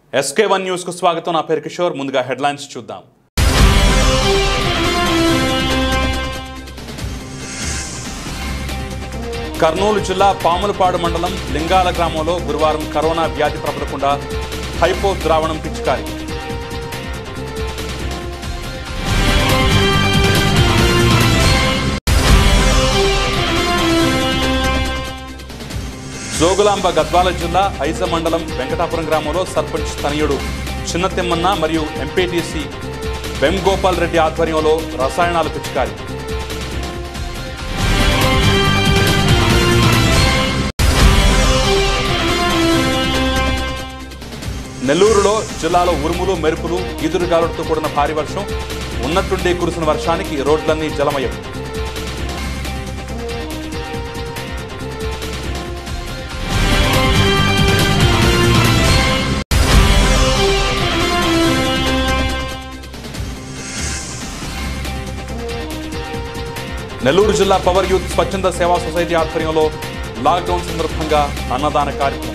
SK one న్యూస్కు స్వాగతం నా పేరు కిషోర్ ముందుగా హెడ్లైన్స్ చూద్దాం కర్నూలు జిల్లా పాములపాడు మండలం లింగాల గ్రామంలో గురువారం కరోనా వ్యాధి ప్రబలకుండా హైపో ద్రావణం పిచికారి జోగులాంబ గద్వాల జిల్లా ఐజ మండలం వెంకటాపురం గ్రామంలో సర్పంచ్ తనయుడు చిన్న తిమ్మన్న మరియు ఎంపీటీసీ వెంగోపాల్ రెడ్డి ఆధ్వర్యంలో రసాయనాలు పిచికారి నెల్లూరులో జిల్లాలో ఉరుములు మెరుపులు ఈదురుగాలులతో కూడిన భారీ వర్షం ఉన్నట్టుండి కురిసిన వర్షానికి రోడ్లన్నీ జలమయం నెల్లూరు జిల్లా పవర్ యూత్ స్వచ్ఛంద సేవా సొసైటీ ఆధ్వర్యంలో లాక్డౌన్ సందర్భంగా అన్నదాన కార్యక్రమం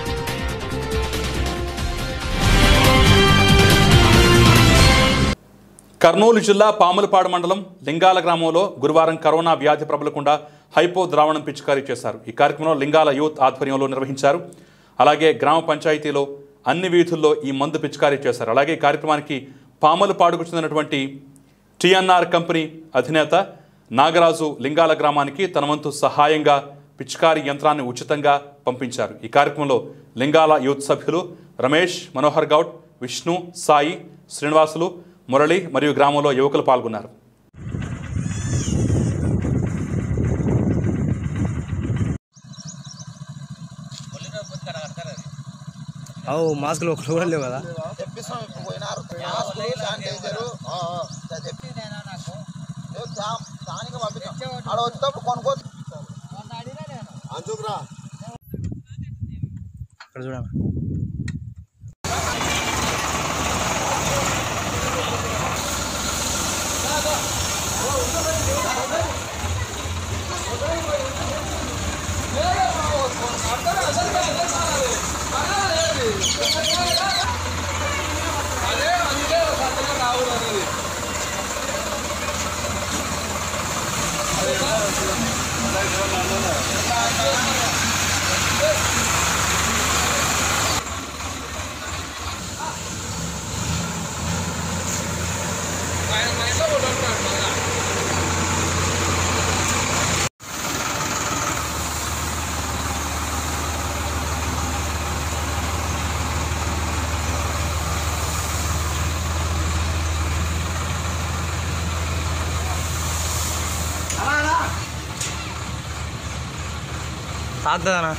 కర్నూలు జిల్లా పాములపాడు మండలం లింగాల గ్రామంలో గురువారం కరోనా వ్యాధి ప్రబలకుండా హైపో ద్రావణం పిచికారీ చేశారు ఈ కార్యక్రమంలో లింగాల యూత్ ఆధ్వర్యంలో నిర్వహించారు అలాగే గ్రామ పంచాయతీలో అన్ని వీధుల్లో ఈ మందు పిచికారీ చేశారు అలాగే ఈ కార్యక్రమానికి పాములపాడుకు చెందినటువంటి టిఎన్ఆర్ కంపెనీ అధినేత నాగరాజు లింగాల గ్రామానికి తన వంతు సహాయంగా పిచికారీ యంత్రాన్ని ఉచితంగా పంపించారు ఈ కార్యక్రమంలో లింగాల యూత్ సభ్యులు రమేష్ మనోహర్ గౌడ్ విష్ణు సాయి శ్రీనివాసులు మురళి మరియు గ్రామంలో యువకులు పాల్గొన్నారు అవు మాస్కులు ఒకటి కూడా లేవు కదా తెప్పిస్తాం ఇప్పుడు పోయినారు మాస్కులు శానిటైజరు ఆ, ఆ, చెప్పి ఏ, దా- దానికి పంపిస్తాం ఆడ వచ్చేటప్పుడు కొనుక్కోవచ్చు అందుకురా ఇక్కడ చూడండి తాగుతుందనా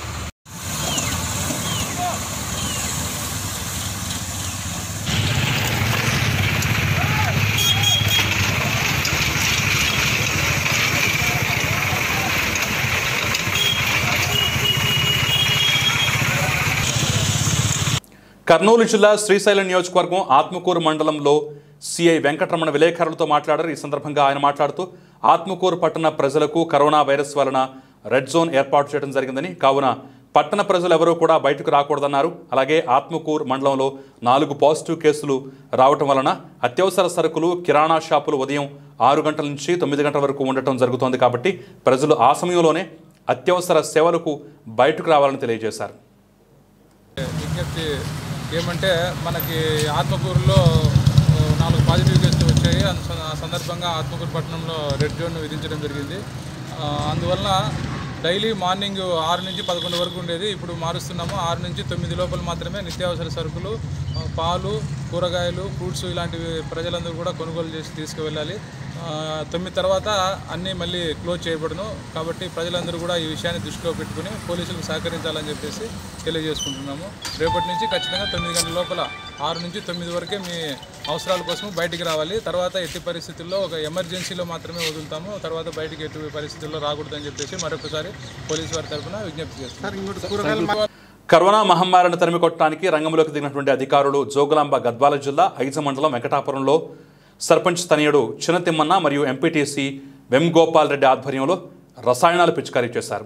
కర్నూలు జిల్లా శ్రీశైలం నియోజకవర్గం ఆత్మకూరు మండలంలో సిఐ వెంకటరమణ విలేకరులతో మాట్లాడారు ఈ సందర్భంగా ఆయన మాట్లాడుతూ ఆత్మకూరు పట్టణ ప్రజలకు కరోనా వైరస్ వలన రెడ్ జోన్ ఏర్పాటు చేయడం జరిగిందని కావున పట్టణ ప్రజలు ఎవరూ కూడా బయటకు రాకూడదన్నారు అలాగే ఆత్మకూరు మండలంలో నాలుగు పాజిటివ్ కేసులు రావటం వలన అత్యవసర సరుకులు కిరాణా షాపులు ఉదయం ఆరు గంటల నుంచి తొమ్మిది గంటల వరకు ఉండటం జరుగుతోంది కాబట్టి ప్రజలు ఆ సమయంలోనే అత్యవసర సేవలకు బయటకు రావాలని తెలియజేశారు విజ్ఞప్తి ఏమంటే మనకి ఆత్మకూరులో ఓ, నాలుగు పాజిటివ్ కేసులు వచ్చాయి అందు స- ఆ సందర్భంగా ఆత్మకూరు పట్టణంలో రెడ్ జోన్ విధించడం జరిగింది ఆ, అందువల్ల డైలీ మార్నింగ్ ఆరు నుంచి పదకొండు వరకు ఉండేది ఇప్పుడు మారుస్తున్నాము ఆరు నుంచి తొమ్మిది లోపల మాత్రమే నిత్యావసర సరుకులు ఆ, పాలు కూరగాయలు ఫ్రూట్స్ ఇలాంటివి ప్రజలందరూ కూడా కొనుగోలు చేసి తీసుకువెళ్ళాలి ఆ, తొమ్మిది తర్వాత అన్నీ మళ్ళీ క్లోజ్ చేయబడును కాబట్టి ప్రజలందరూ కూడా ఈ విషయాన్ని దృష్టిలో పెట్టుకుని పోలీసులకు సహకరించాలని చెప్పేసి తెలియజేసుకుంటున్నాము రేపటి నుంచి ఖచ్చితంగా తొమ్మిది గంటల లోపల ఆరు నుంచి తొమ్మిది వరకే మీ అవసరాల కోసం బయటికి రావాలి తర్వాత ఎట్టి పరిస్థితుల్లో ఒక ఎమర్జెన్సీలో మాత్రమే వదులుతాము తర్వాత బయటికి ఎట్టి పరిస్థితుల్లో రాకూడదని చెప్పేసి మరొకసారి పోలీసు వారి తరఫున విజ్ఞప్తి చేస్తాం కరోనా మహమ్మారిని తరిమికొట్టడానికి రంగంలోకి దిగినటువంటి అధికారులు జోగులాంబ గద్వాల జిల్లా ఐజ మండలం వెంకటాపురంలో సర్పంచ్ తనయుడు చిన్నతిమ్మన్న మరియు ఎంపీటీసీ వెంగోపాల్ రెడ్డి ఆధ్వర్యంలో రసాయనాలు పిచికారీ చేశారు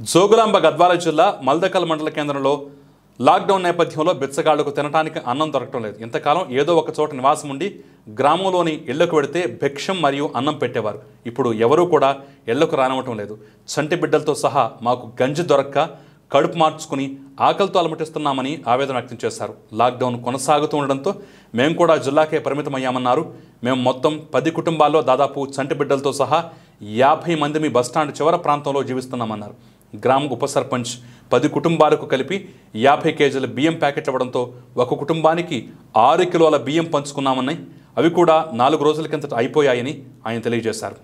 జోగులాంబ గద్వాల జిల్లా మల్దకల్ మండల కేంద్రంలో లాక్డౌన్ నేపథ్యంలో బిచ్చగాళ్లకు తినడానికి అన్నం దొరకడం లేదు ఇంతకాలం ఏదో ఒక చోట నివాసం ఉండి గ్రామంలోని ఇళ్లకు వెడితే భిక్షం మరియు అన్నం పెట్టేవారు ఇప్పుడు ఎవరూ కూడా ఇళ్లకు రానివ్వటం లేదు చంటి బిడ్డలతో సహా మాకు గంజి దొరక్క కడుపు మార్చుకుని ఆకలితో అలమటిస్తున్నామని ఆవేదన వ్యక్తం చేశారు లాక్డౌన్ కొనసాగుతూ ఉండడంతో మేము కూడా జిల్లాకే పరిమితమయ్యామన్నారు మేము మొత్తం పది కుటుంబాల్లో దాదాపు చంటి బిడ్డలతో సహా యాభై మంది మీ బస్టాండ్ చివర ప్రాంతంలో జీవిస్తున్నామన్నారు గ్రామ ఉప సర్పంచ్ పది కుటుంబాలకు కలిపి యాభై కేజీల బియ్యం ప్యాకెట్ ఇవ్వడంతో ఒక కుటుంబానికి ఆరు కిలోల బియ్యం పంచుకున్నామని అవి కూడా నాలుగు రోజుల కిందట అయిపోయాయని ఆయన తెలియజేశారు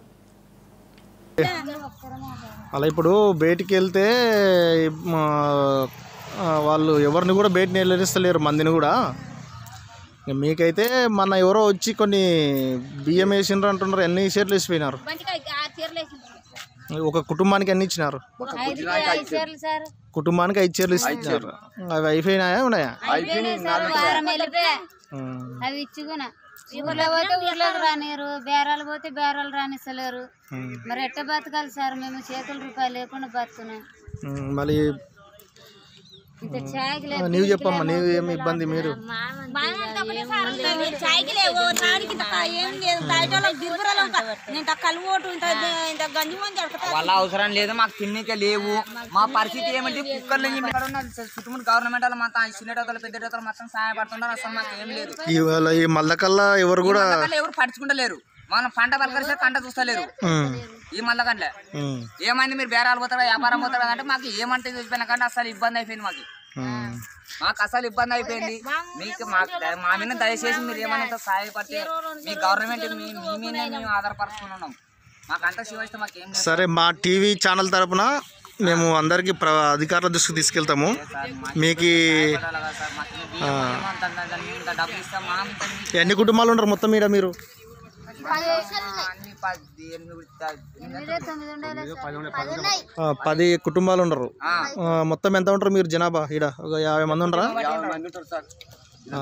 అలా ఇప్పుడు బయటికి వెళ్తే మా, ఆ, వాళ్ళు ఎవరిని కూడా బయట నిలదీస్తలేరు మందిని కూడా ఇక మీకైతే మన ఎవరో వచ్చి కొన్ని బియ్యం వేసిండ్రు అంటున్నారు ఎన్ని షేర్లు వేసిపోయినారు మంచిగా ఆరు చీరలు వేసిండ్రు. ఒక కుటుంబానికి ఎన్ని ఇచ్చినారు ఐదుకి ఐదు చీరలు సార్ కుటుంబానికి ఐదు చీరలు ఇచ్చినారు అవి అయిపోయినాయా ఉన్నాయా అయిపోయినాయి సార్ వారం వెళ్ళిపోయా ఉమ్. అవి ఇచ్చుకున్నా ఊర్లో పోతే ఊర్లోకి రానియరు బేరాలు పోతే బేరాలు రానిస్తలేరు మరి ఎట్ట బతకాలి సార్ మేము చేతుల రూపాయలు లేకుండా బతుకున్నాం ఉమ్, మళ్ళీ ఇంత చాయకి ఆ, నీవు చెప్పమ్మా నీవు ఏమి ఇబ్బంది మీరు చాయ్కి లేవు నాడికి ఇంత ఏం లేదు బయట వాళ్ళకి దిగుబరాలు ఇంత కలువోటు ఇంత ఇంత గంజి మంది వాళ్ళ అవసరం లేదు మాకు తిన్నికే లేవు మా పరిస్థితి ఏమంటే కుక్కర్లు ఇక్కడ ఉన్న చుట్టుముట్టు గవర్నమెంట్ వాళ్ళు మొత్తం చిన్నటోతలు పెద్దటోతలు మొత్తం సహాయపడుతున్నారు అసలు మాకు ఏం లేదు ఇవాళ ఈ మల్లకల్లా ఎవరు కూడా మళ్ళీ ఎవరు పట్టించుకుంటలేరు మనం పంట పలకరిస్తే పంట చూస్తలేరు ఉమ్, ఈ మల్లకంటే ఉమ్, ఏమైంది మీరు బేరాలు పోతారా వ్యాపారం పోతారా అంటే మాకు ఏమంటే చూసిపోయినా కానీ అసలు ఇబ్బంది అయిపోయింది మాకు ఉమ్. మాకు అసలు ఇబ్బంది అయిపోయింది మీకు మాకు దయ- మా మీద దయచేసి మీరు ఏమైనా సహాయపడితే మీ గవర్నమెంట్ మీ మీ మీదే మేము ఆధారపరుచుకుని ఉన్నాం మాకు అంత శివస్తే మాకు ఏం లేదు సరే మా టీవీ ఛానల్ తరపున మేము అందరికీ ప్ర అధికారుల దృష్టికి తీసుకెళ్తాము మీకు ఈ- అలాగా సార్ మాకు ఈ బియ్యం ఏమంత అంత- ఇంత డబ్బులు ఇస్తాం మా ఇంత మీ- ఎన్ని కుటుంబాలు ఉంటారు మొత్తం మీద మీరు అన్ని పది ఎనిమిది త- ఎనిమిదో తొమ్మిది ఉండాలి సార్. ఆ, పది కుటుంబాలు ఉండరు ఆ. ఆ, మొత్తం ఎంత ఉంటారు మీరు జనాభా ఈడ ఒక యాభై మంది ఉండరా ఆ.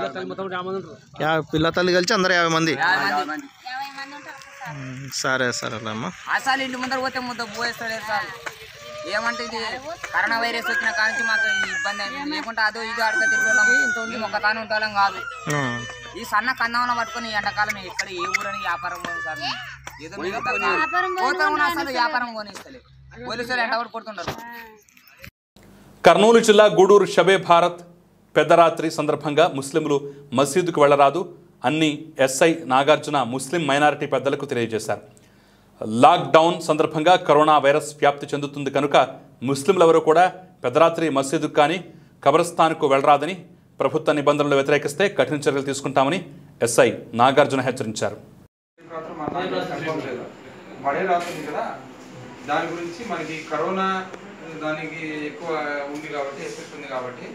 యా- పిల్ల తల్లి కలిసి అందరు యాభై మంది యాభై మంది. ఉమ్, సరే సరే అమ్మా అసలు ఇంటి ముందర పోతే ముద్ద పోయేస్తలేదు సార్ ఏమంటే ఇది కరోనా వైరస్ వచ్చిన కాంచి మాకు ఈ ఇబ్బంది అయింది లేకుంటే అదో ఇదో అడగ తిరుగుతాం మేము ఒక తాను ఉంటాం కాదు ఆ. ఈ సన్న కన్నంలో పట్టుకొని ఈ ఎండాకాలం ఎక్కడ ఏ ఊరని వ్యాపారం పోదు సార్ మేము. ఏదో మేము పోతా ఉన్నా అసలు వ్యాపారం కొనిస్తలే పోలీసులు ఎండబడి కొడుతుంటారు కర్నూలు జిల్లా గూడూరు షబే భారత్ పెద్దరాత్రి సందర్భంగా ముస్లింలు మసీదుకు వెళ్లరాదు అన్ని ఎస్ఐ నాగార్జున ముస్లిం మైనారిటీ పెద్దలకు తెలియజేశారు లాక్డౌన్ సందర్భంగా కరోనా వైరస్ వ్యాప్తి చెందుతుంది కనుక ముస్లింలెవరూ కూడా పెద్దరాత్రి మసీదుకు కానీ కబరస్థాన్కు వెళ్లరాదని ప్రభుత్వ నిబంధనలు వ్యతిరేకిస్తే కఠిన చర్యలు తీసుకుంటామని ఎస్ఐ నాగార్జున హెచ్చరించారు రాత్రి మన దాంట్లో కన్ఫర్మ్ లేదు మడే రాత్రి కదా దాని గురించి మనకి కరోనా దానికి ఎక్కువ ఉంది కాబట్టి ఎఫెక్ట్ ఉంది కాబట్టి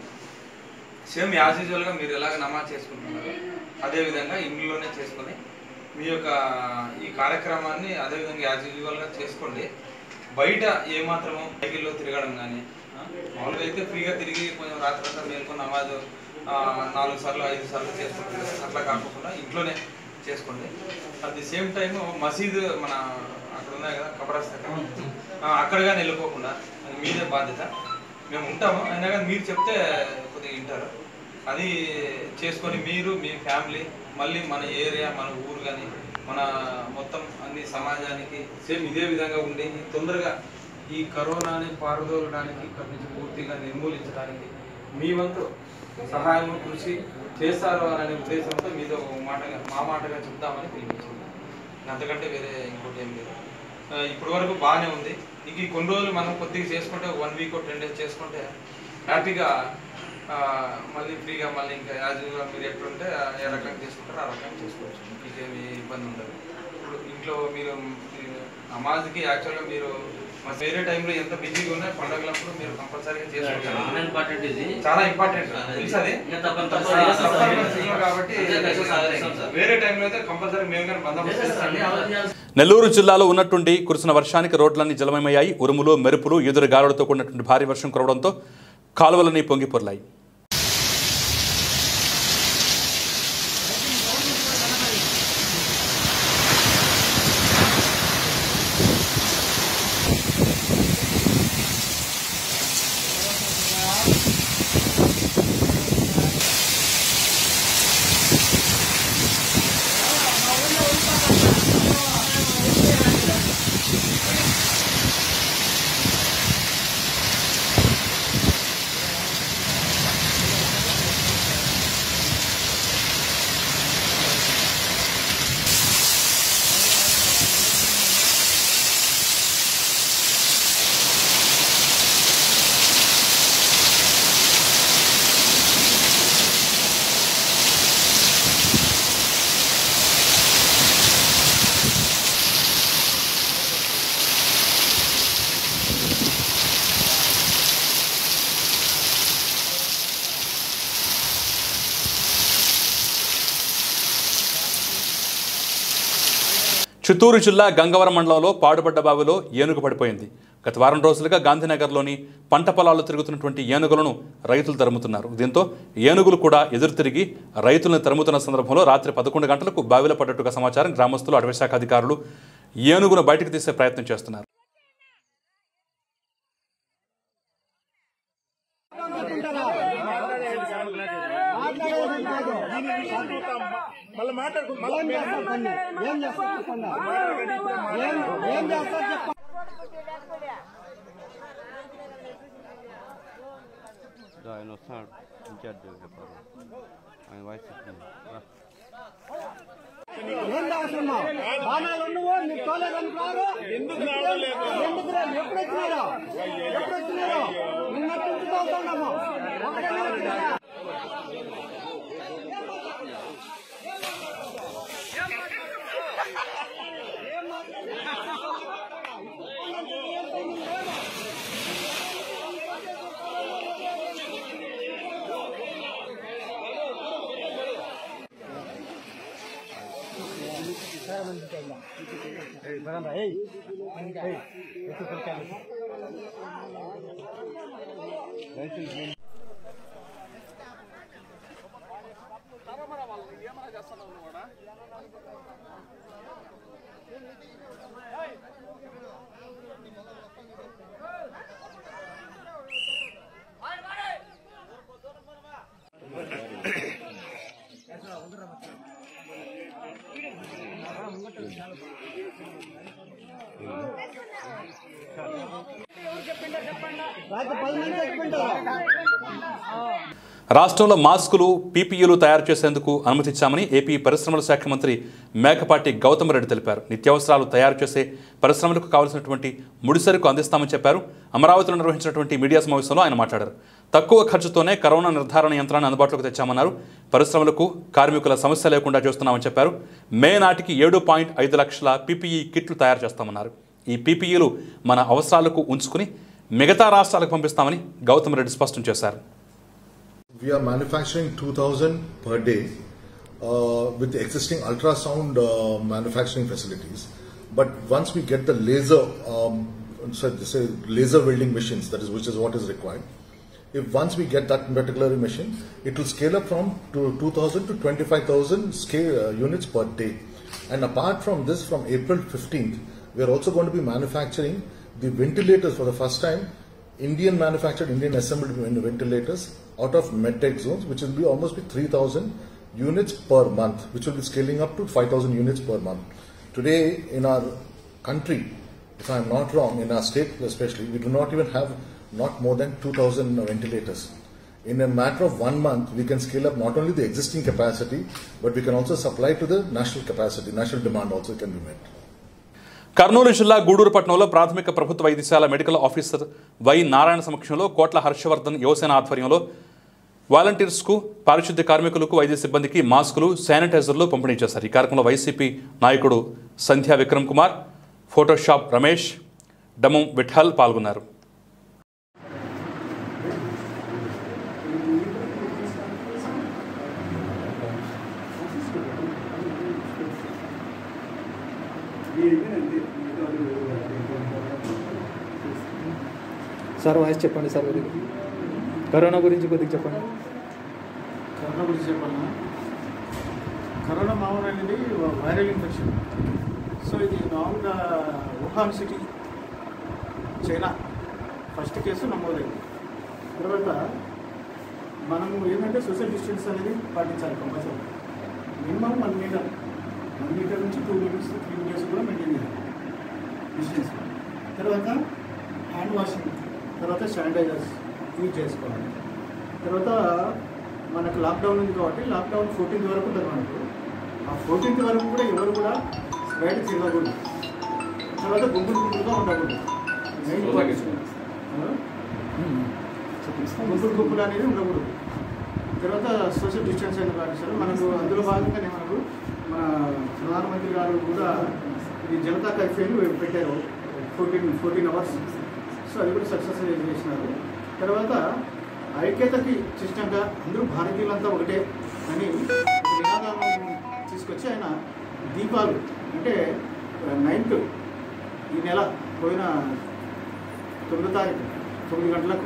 సేమ్ యాజ్ యూజువల్గా మీరు ఎలాగ నమాజ్ చేసుకుంటున్నారు అదే విధంగా ఇంట్లోనే చేసుకొని మీ యొక్క ఈ కార్యక్రమాన్ని అదే విధంగా యాజ్ యూజువల్గా చేసుకోండి బయట ఏమాత్రము సైకిల్లో తిరగడం కానీ మామూలుగా అయితే ఫ్రీగా తిరిగి కొంచెం రాత్రి అంతా మేల్కొని నమాజ్ ఆ, నాలుగు సార్లు ఐదు సార్లు చేసుకుంటుంది అట్లా కాకుండా ఇంట్లోనే చేసుకోండి అట్ ది సేమ్ టైం మసీద్ మన అక్కడ ఉన్నాయి కదా కబరస్థాన్ అక్కడ కానీ వెళ్ళిపోకుండా అది మీదే బాధ్యత మేము ఉంటాము అయినా కానీ మీరు చెప్తే కొద్దిగా వింటారు అది చేసుకొని మీరు మీ ఫ్యామిలీ మళ్ళీ మన ఏరియా మన ఊరు కానీ మన మొత్తం అన్ని సమాజానికి సేమ్ ఇదే విధంగా ఉండి తొందరగా ఈ కరోనాని పారదోలడానికి ఇక్కడి నుంచి పూర్తిగా నిర్మూలించడానికి మీ వంతు సహాయం కృషి చేస్తారు అనే ఉద్దేశంతో మీతో ఒక మాటగా మా మాటగా చెప్దామని పిలిపించింది అంతకంటే వేరే ఇంకోటి ఏం లేదు ఆ, ఇప్పటి వరకు బాగానే ఉంది ఇంక ఈ కొన్ని రోజులు మనం కొద్దిగా చేసుకుంటే వన్ వీక్ టెన్ డేస్ చేసుకుంటే హ్యాపీగా ఆ, మళ్ళీ ఫ్రీగా మళ్ళీ ఇంకా యాజ్ యూజువల్ మీరు ఎట్లుంటే ఆ, ఏ రకంగా చేసుకుంటారో ఆ రకంగా చేసుకోవచ్చు మీకేమి ఇబ్బంది ఉండదు ఇప్పుడు ఇంట్లో మీరు మీరు నమాజ్కి యాక్చువల్గా మీరు మా వేరే టైంలో ఎంత బిజీగా ఉన్నా పండగలప్పుడు మీరు కంపల్సరీగా చేసుకుంటారు చాలా ఇంపార్టెంట్ తెలుసు అది తప్పనిసరిగా కాబట్టి వేరే టైంలో అయితే కంపల్సరీ మేము కానీ బందోబస్తు చేస్తాం నెల్లూరు జిల్లాలో ఉన్నటువంటి కురిసిన వర్షానికి రోడ్లన్నీ జలమయమయ్యాయి ఉరుములు మెరుపులు ఎదురు గాలులతో కూడినటువంటి భారీ వర్షం కురవడంతో కాలువలన్నీ పొంగి పొర్లాయి చిత్తూరు జిల్లా గంగవరం మండలంలో పాడుబడ్డ బావిలో ఏనుగు పడిపోయింది గత వారం రోజులుగా గాంధీనగర్లోని పంట పొలాల్లో తిరుగుతున్నటువంటి ఏనుగులను రైతులు తరుముతున్నారు దీంతో ఏనుగులు కూడా ఎదురు తిరిగి రైతులను తరుముతున్న సందర్భంలో రాత్రి పదకొండు గంటలకు బావిలో పడ్డట్టుగా సమాచారం గ్రామస్తులు అటవీశాఖ అధికారులు ఏనుగును బయటకు తీసే ప్రయత్నం చేస్తున్నారు ఆయన వస్తున్నాడు ఇన్ఛార్జ్ చెప్పారు ఆయన వాయిస్ చెప్తుంది రా. రాష్ట్రంలో మాస్కులు పీపీఈలు తయారు చేసేందుకు అనుమతిచ్చామని ఏపీ పరిశ్రమల శాఖ మంత్రి మేకపాటి గౌతమ్ రెడ్డి తెలిపారు నిత్యావసరాలు తయారు చేసే పరిశ్రమలకు కావాల్సినటువంటి ముడిసరుకు అందిస్తామని చెప్పారు అమరావతిలో నిర్వహించినటువంటి మీడియా సమావేశంలో ఆయన మాట్లాడారు తక్కువ ఖర్చుతోనే కరోనా నిర్ధారణ యంత్రాన్ని అందుబాటులోకి తెచ్చామన్నారు పరిశ్రమలకు కార్మికుల సమస్య లేకుండా చేస్తున్నామని చెప్పారు మే నాటికి ఏడు పాయింట్ ఐదు లక్షల పీపీఈ కిట్లు తయారు చేస్తామన్నారు ఈ పీపీఈలు మన అవసరాలకు ఉంచుకుని మిగతా రాష్ట్రాలకు పంపిస్తామని గౌతమ్ రెడ్డి స్పష్టం చేశారు We are manufacturing 2000 per day uh, with the existing ultrasound uh, manufacturing facilities. But once we get the laser, um, so say laser welding machines, that is which is what is required. If once we get that particular machine, it will scale up from to 2,000 to 25,000 scale uh, units per day. And apart from this, from April 15th, we are also going to be manufacturing the ventilators for the first time Indian manufactured, Indian assembled ventilators out of medtech zones, which will be almost be 3,000 units per month, which will be scaling up to 5,000 units per month. Today, in our country, if I am not wrong, in our state especially, we do not even have not more than 2,000 ventilators. In a matter of one month, we can scale up not only the existing capacity, but we can also supply to the national capacity, national demand also can be met. Kurnool జిల్లా గూడూరు పట్టణంలో ప్రాథమిక ప్రభుత్వ వైద్యశాల medical officer why Narayana సమక్షంలో కోట్ల హర్షవర్ధన్ యువసేన ఆధ్వర్యంలో వాలంటీర్స్కు పారిశుద్ధ్య కార్మికులకు వైద్య సిబ్బందికి మాస్కులు శానిటైజర్లు పంపిణీ చేశారు ఈ కార్యక్రమంలో వైసీపీ నాయకుడు సంధ్యా విక్రమ్ కుమార్ ఫోటోషాప్ రమేష్ డమం విఠల్ పాల్గొన్నారు సార్ వాయిస్ చెప్పండి సార్ కొద్దిగా కరోనా గురించి కొద్దిగా చెప్పండి కరోనా గురించి చెప్పాలన్నా కరోనా మామూలు అనేది వైరల్ ఇన్ఫెక్షన్ సో ఇది మామూలుగా Wuhan city China first case నమోదైంది తర్వాత మనము ఏంటంటే సోషల్ డిస్టెన్స్ అనేది పాటించాలి compulsory minimum one meter one meter నుంచి టూ మీటర్స్ త్రీ మీటర్స్ కూడా మెయింటైన్ చేయాలి డిస్టెన్స్ తర్వాత హ్యాండ్ వాషింగ్ తర్వాత శానిటైజర్స్ యూజ్ చేసుకోవాలి తర్వాత మనకు లాక్డౌన్ ఉంది కాబట్టి లాక్డౌన్ ఫోర్టీన్త్ వరకు ఉంటుంది మనకు ఆ ఫోర్టీన్త్ వరకు కూడా ఎవరు కూడా బయట తిరగకూడదు తర్వాత గుంపులు గుంపులుగా ఉండకూడదు మెయిన్ గుంపులు గుంపులు అనేది ఉండకూడదు తర్వాత సోషల్ డిస్టెన్స్ అనేది పాటిస్తారు మనకు అందులో భాగంగానే మనకు మన ప్రధానమంత్రి గారు కూడా ఇది జనతా కర్ఫ్యూని పెట్టారు ఫోర్టీన్ ఫోర్టీన్ అవర్స్ సో అది కూడా సక్సెస్ చేసినారు తర్వాత ఐక్యతకి చిహ్నంగా అందరూ భారతీయులంతా ఒకటే అని నినాదాలను తీసుకొచ్చి ఆయన దీపాలు అంటే నైన్త్ ఈ నెల పోయిన తొమ్మిదో తారీఖు తొమ్మిది గంటలకు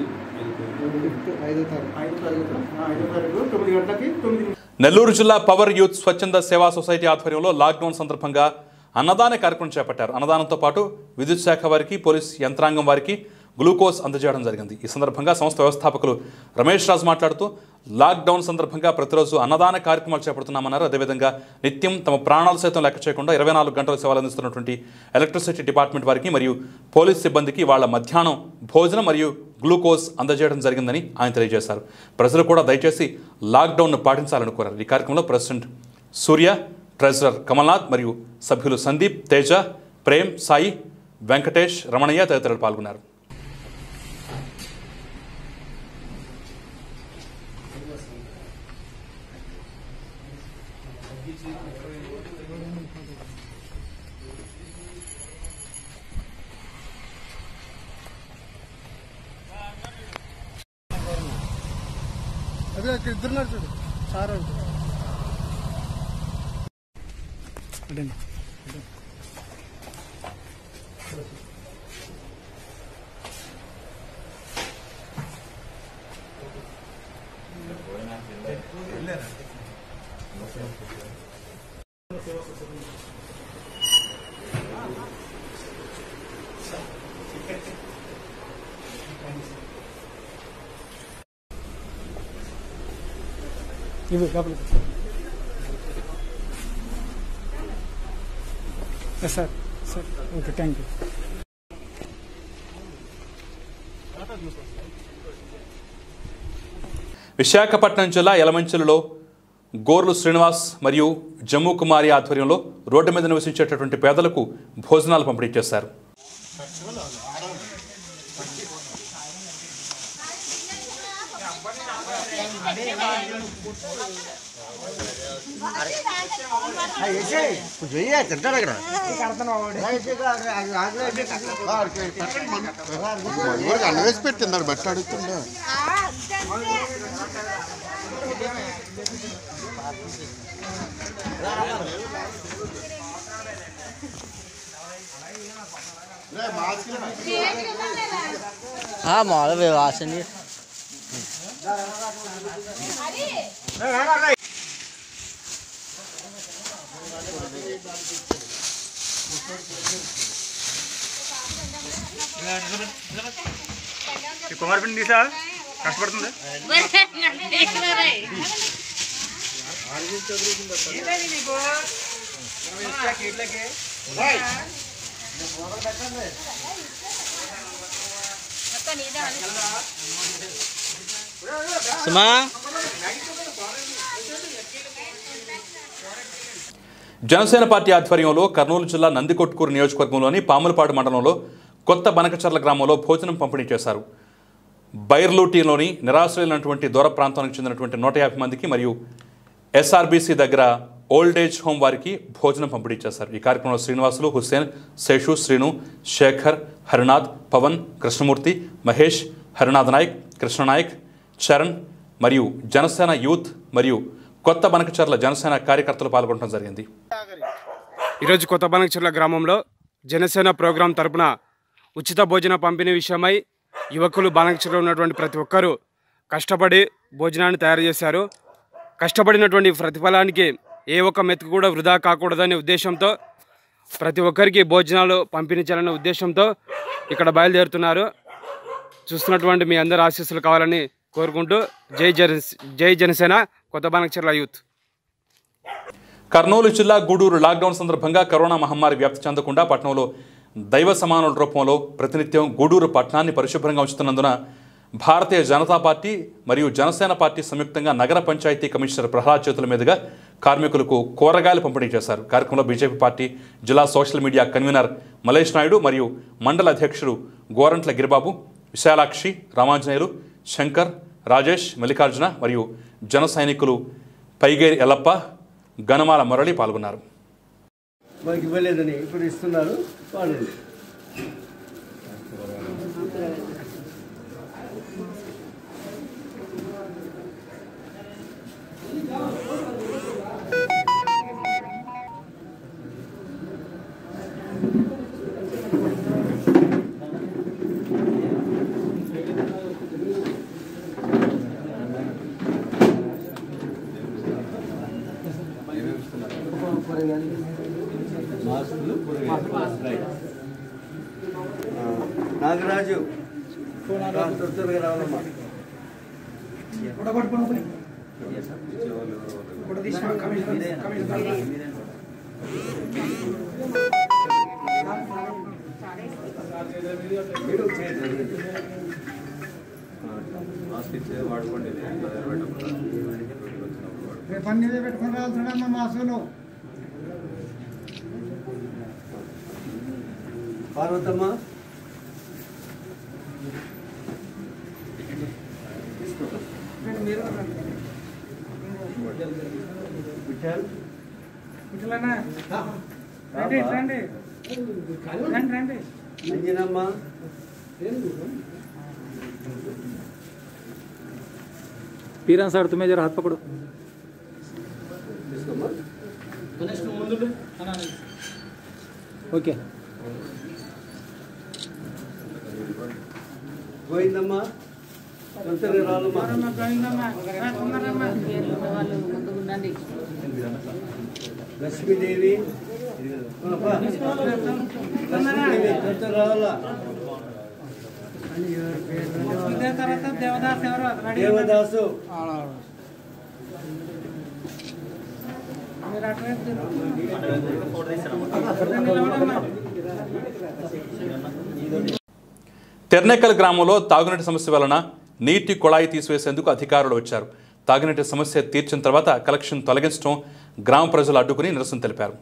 ఐదో తారీఖు ఐదో తారీఖు ఆ, ఐదో తారీఖు తొమ్మిది గంటలకి తొమ్మిది నెల్లూరు జిల్లా పవర్ యూత్ స్వచ్ఛంద సేవా సొసైటీ ఆధ్వర్యంలో లాక్డౌన్ సందర్భంగా అన్నదాన కార్యక్రమం చేపట్టారు అన్నదానంతో పాటు విద్యుత్ శాఖ వారికి పోలీస్ యంత్రాంగం వారికి గ్లూకోజ్ అందజేయడం జరిగింది ఈ సందర్భంగా సంస్థ వ్యవస్థాపకులు రమేష్ రాజు మాట్లాడుతూ లాక్డౌన్ సందర్భంగా ప్రతిరోజు అన్నదాన కార్యక్రమాలు చేపడుతున్నామన్నారు అదేవిధంగా నిత్యం తమ ప్రాణాలు సైతం లెక్క చేయకుండా ఇరవై నాలుగు గంటల సేవలు అందిస్తున్నటువంటి ఎలక్ట్రిసిటీ డిపార్ట్మెంట్ వారికి మరియు పోలీస్ సిబ్బందికి వాళ్ళ మధ్యాహ్నం భోజనం మరియు గ్లూకోజ్ అందజేయడం జరిగిందని ఆయన తెలియజేశారు ప్రజలు కూడా దయచేసి లాక్డౌన్ను పాటించాలని కోరారు ఈ కార్యక్రమంలో ప్రెసిడెంట్ సూర్య ట్రెజరర్ కమల్నాథ్ మరియు సభ్యులు సందీప్ తేజ ప్రేమ్ సాయి వెంకటేష్ రమణయ్య తదితరులు పాల్గొన్నారు అదే అక్కడ ఇద్దరు చూడు సార్ ఇవి లోపలికి yes sir sir okay thank you Visakhapatnam జిల్లా యలమంచిలలో గోర్లు శ్రీనివాస్ మరియు జమ్ము కుమారి ఆధ్వర్యంలో రోడ్డు మీద నివసించేటటువంటి పేదలకు భోజనాలు పంపిణీ చేశారు అన్న వేసి పెట్టిందాడు బట్టి అడుగుతుండే మామూలు వాసన కుమార్ పిండి తీసా కష్టపడుతుంది సుమా జనసేన పార్టీ ఆధ్వర్యంలో కర్నూలు జిల్లా నందికొట్కూరు నియోజకవర్గంలోని పాములపాడు మండలంలో కొత్త బనకచర్ల గ్రామంలో భోజనం పంపిణీ చేశారు బైర్లూటీలోని నిరాశ్రయులైనటువంటి దూర ప్రాంతానికి చెందినటువంటి నూట యాభై మందికి మరియు ఎస్ఆర్బీసీ దగ్గర ఓల్డ్ ఏజ్ హోమ్ వారికి భోజనం పంపిణీ చేశారు ఈ కార్యక్రమంలో శ్రీనివాసులు హుస్సేన్ శేషు శ్రీను శేఖర్ హరినాథ్ పవన్ కృష్ణమూర్తి మహేష్ హరినాథ్ నాయక్ కృష్ణనాయక్ చరణ్ మరియు జనసేన యూత్ మరియు కొత్త బనకచర్ల జనసేన కార్యకర్తలు పాల్గొనడం జరిగింది ఈరోజు కొత్త బనకచర్ల గ్రామంలో జనసేన ప్రోగ్రాం తరపున ఉచిత భోజన పంపిణీ విషయమై యువకులు బాణకచర్లో ఉన్నటువంటి ప్రతి ఒక్కరూ కష్టపడి భోజనాన్ని తయారు చేశారు కష్టపడినటువంటి ప్రతిఫలానికి ఏ ఒక్క మెతుకు కూడా వృధా కాకూడదనే ఉద్దేశంతో ప్రతి ఒక్కరికి భోజనాలు పంపించాలనే ఉద్దేశంతో ఇక్కడ బయలుదేరుతున్నారు చూస్తున్నటువంటి మీ అందరి ఆశీస్సులు కావాలని కోరుకుంటూ జై జన జై జనసేన కొత్త బాణకచర్ల యూత్ కర్నూలు జిల్లా గూడూరు లాక్డౌన్ సందర్భంగా కరోనా మహమ్మారి వ్యాప్తి చెందకుండా పట్టణంలో దైవ సమానుల రూపంలో ప్రతినిత్యం గూడూరు పట్టణాన్ని పరిశుభ్రంగా ఉంచుతున్నందున భారతీయ జనతా పార్టీ మరియు జనసేన పార్టీ సంయుక్తంగా నగర పంచాయతీ కమిషనర్ ప్రహ్లాద్ చేతుల మీదుగా కార్మికులకు కూరగాయలు పంపిణీ చేశారు కార్యక్రమంలో బీజేపీ పార్టీ జిల్లా social media convenor Malesh Naidu మరియు మండల అధ్యక్షుడు గోరంట్ల గిరిబాబు విశాలాక్షి రామాంజనేయులు శంకర్ రాజేష్ మల్లికార్జున మరియు జన సైనికులు పైగేరి ఎల్లప్ప గణమాల మురళి పాల్గొన్నారు మనకి ఇవ్వలేదని ఇప్పుడు ఇస్తున్నారు వాడండి రా, త్వర త్వరగా రావాలమ్మా రేపు అన్ని ఇదే పెట్టుకుని రావాల్సిన మా అసలు పార్వతమ్మ విఠల్ రండి రండి రండి రండి అంజనమ్మ पीरन सर तुम्हें जरा हाथ पकड़ो ఓకే గోవిందమ్మ త్వర త్వరగా రావాలమ్మా లక్ష్మీదేవి అబ్బా. లక్ష్మీదేవి త్వర త్వరగా రావాలా తర్వాత దేవదాస్ ఎవరు రెడీ దేవదాసు మీరు అటువైపు తెర్నేకల్ గ్రామంలో తాగునీటి సమస్య వలన నీటి కుళాయి తీసివేసేందుకు అధికారులు వచ్చారు తాగునీటి సమస్య తీర్చిన తర్వాత కలెక్షన్ తొలగించడం గ్రామ ప్రజలు అడ్డుకుని నిరసన తెలిపారు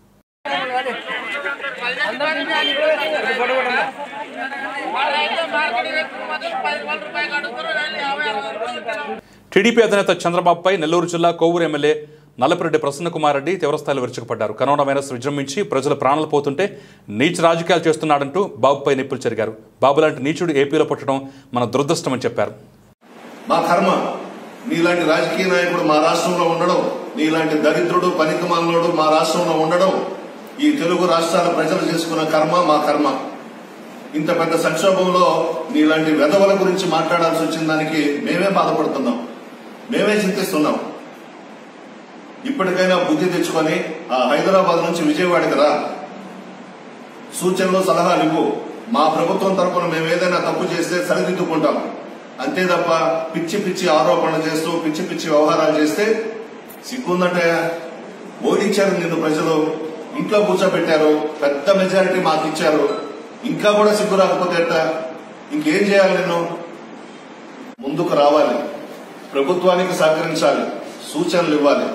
టీడీపీ అధినేత చంద్రబాబుపై నెల్లూరు జిల్లా కోవూరు ఎమ్మెల్యే నల్లపురెడ్డి ప్రసన్నకుమార్ రెడ్డి తీవ్రస్థాయిలో విరుచుకుపడ్డారు కరోనా వైరస్ విజృంభించి ప్రజల ప్రాణాలు పోతుంటే నీచ రాజకీయాలు చేస్తున్నాడంటూ బాబుపై నిప్పులు చెరిగారు బాబు లాంటి నీచుడు ఏపీలో పుట్టడం మన దురదృష్టమని చెప్పారు మా కర్మ నీలాంటి రాజకీయ నాయకుడు మా రాష్ట్రంలో ఉండడం నీలాంటి దరిద్రుడు పనికిమాలినోడు మా రాష్ట్రంలో ఉండడం ఈ తెలుగు రాష్ట్రాల ప్రజలు చేసుకున్న కర్మ మా కర్మ ఇంత పెద్ద సంక్షోభంలో నీలాంటి వెధవల గురించి మాట్లాడాల్సి వచ్చిన దానికి మేమే బాధపడుతున్నాం మేమే చింతిస్తున్నాం ఇప్పటికైనా బుద్ధి తెచ్చుకొని ఆ హైదరాబాద్ నుంచి విజయవాడకి రా సూచనలు సలహాలు ఇవ్వు మా ప్రభుత్వం తరపున మేము ఏదైనా తప్పు చేస్తే సరిదిద్దుకుంటాం అంతే తప్ప పిచ్చి పిచ్చి ఆరోపణలు చేస్తూ పిచ్చి పిచ్చి వ్యవహారాలు చేస్తే సిగ్గుందంటే ఓడించారు నిన్ను ప్రజలు ఇంట్లో కూర్చోబెట్టారు పెద్ద మెజారిటీ మాకు ఇచ్చారు ఇంకా కూడా సిగ్గు రాకపోతే ఎట్టా ఇంకేం చేయాలి నిన్ను ముందుకు రావాలి ప్రభుత్వానికి సహకరించాలి సూచనలు ఇవ్వాలి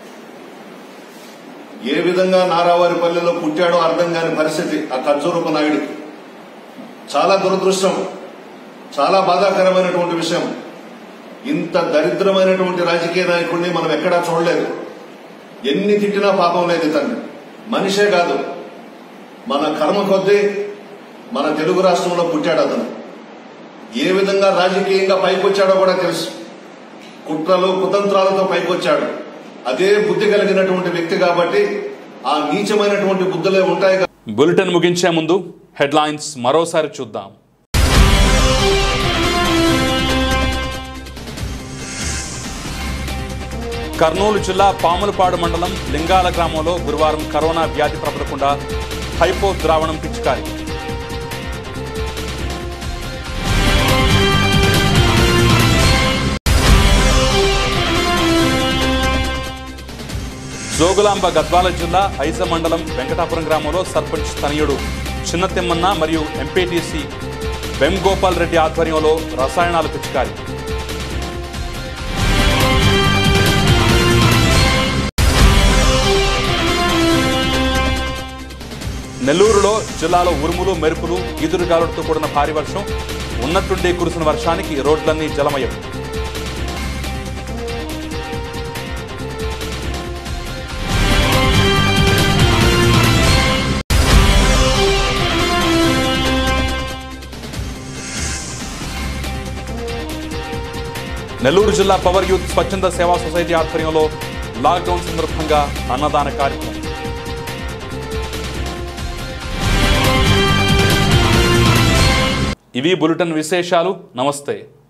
ఏ విధంగా నారావారిపల్లెలో పుట్టాడో అర్థం కాని పరిస్థితి ఆ ఖర్జూరపు నాయుడు చాలా దురదృష్టం చాలా బాధాకరమైనటువంటి విషయం ఇంత దరిద్రమైనటువంటి రాజకీయ నాయకుడిని మనం ఎక్కడా చూడలేదు ఎన్ని తిట్టినా పాపం లేదు ఇతన్ని మనిషే కాదు మన కర్మ కొద్దీ మన తెలుగు రాష్ట్రంలో పుట్టాడు అతను ఏ విధంగా రాజకీయంగా పైకొచ్చాడో కూడా తెలుసు కుట్రలు కుతంత్రాలతో పైకొచ్చాడు అదే బుద్ధి కలిగినటువంటి వ్యక్తి కాబట్టి ఆ నీచమైనటువంటి బుద్ధులే ఉంటాయి కాబట్టి బులెటిన్ ముగించే ముందు హెడ్లైన్స్ మరోసారి చూద్దాం కర్నూలు జిల్లా పాములపాడు మండలం లింగాల గ్రామంలో గురువారం కరోనా వ్యాధి ప్రబలకుండా హైపో ద్రావణం పిచికారి జోగులాంబ గద్వాల జిల్లా ఐజ మండలం వెంకటాపురం గ్రామంలో సర్పంచ్ తనయుడు చిన్న తిమ్మన్న మరియు ఎంపీటీసీ వెంగోపాల్ రెడ్డి ఆధ్వర్యంలో రసాయనాల పిచికారి నెల్లూరులో జిల్లాలో ఉరుములు మెరుపులు ఈదురుగాలులతో కూడిన భారీ వర్షం ఉన్నట్టుండే కురిసిన వర్షానికి రోడ్లన్నీ జలమయం నెల్లూరు జిల్లా పవర్ యూత్ స్వచ్ఛంద సేవా సొసైటీ ఆధ్వర్యంలో లాక్డౌన్ సందర్భంగా అన్నదాన కార్యక్రమం ఇవి బులెటిన్ విశేషాలు నమస్తే